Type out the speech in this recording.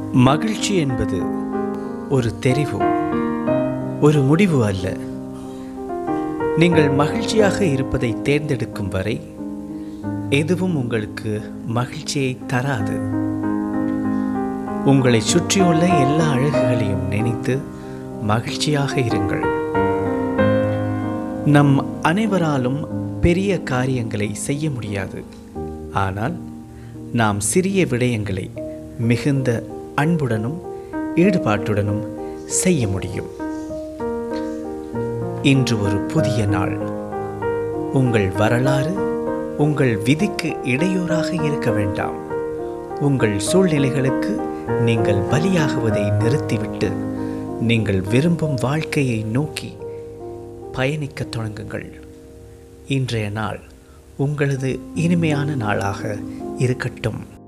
மகிழ்ச்சி என்பது ஒரு தெரிவு ஒரு முடிவு அல்ல நீங்கள் மகிழ்ச்சியாக இருப்பதை தேர்ந்தெடுக்கும் வரை எதுவும் உங்களுக்கு மகிழ்ச்சியை தராது உங்களை சுற்றியுள்ள எல்லா அழகுகளையும் நினைத்து மகிழ்ச்சியாக இருங்கள் நம் அனைவராலும் பெரிய காரியங்களை செய்ய முடியாது ஆனால் நாம் சிறிய விடயங்களை மிகுந்த அன்புடனும் ஈடுபாட்டுடனும் செய்ய முடியும் இன்று ஒரு புதிய நாள் உங்கள் வரலாறு உங்கள் விதிக்கு இடையூறாக இருக்க வேண்டாம் உங்கள் சூழ்நிலைகளுக்கு நீங்கள் பலியாகுவதை நிறுத்திவிட்டு நீங்கள் விரும்பும் வாழ்க்கையை நோக்கி பயணிக்கத் தொடங்குங்கள் இன்றைய நாள் உங்களது இனிமையான நாளாக இருக்கட்டும்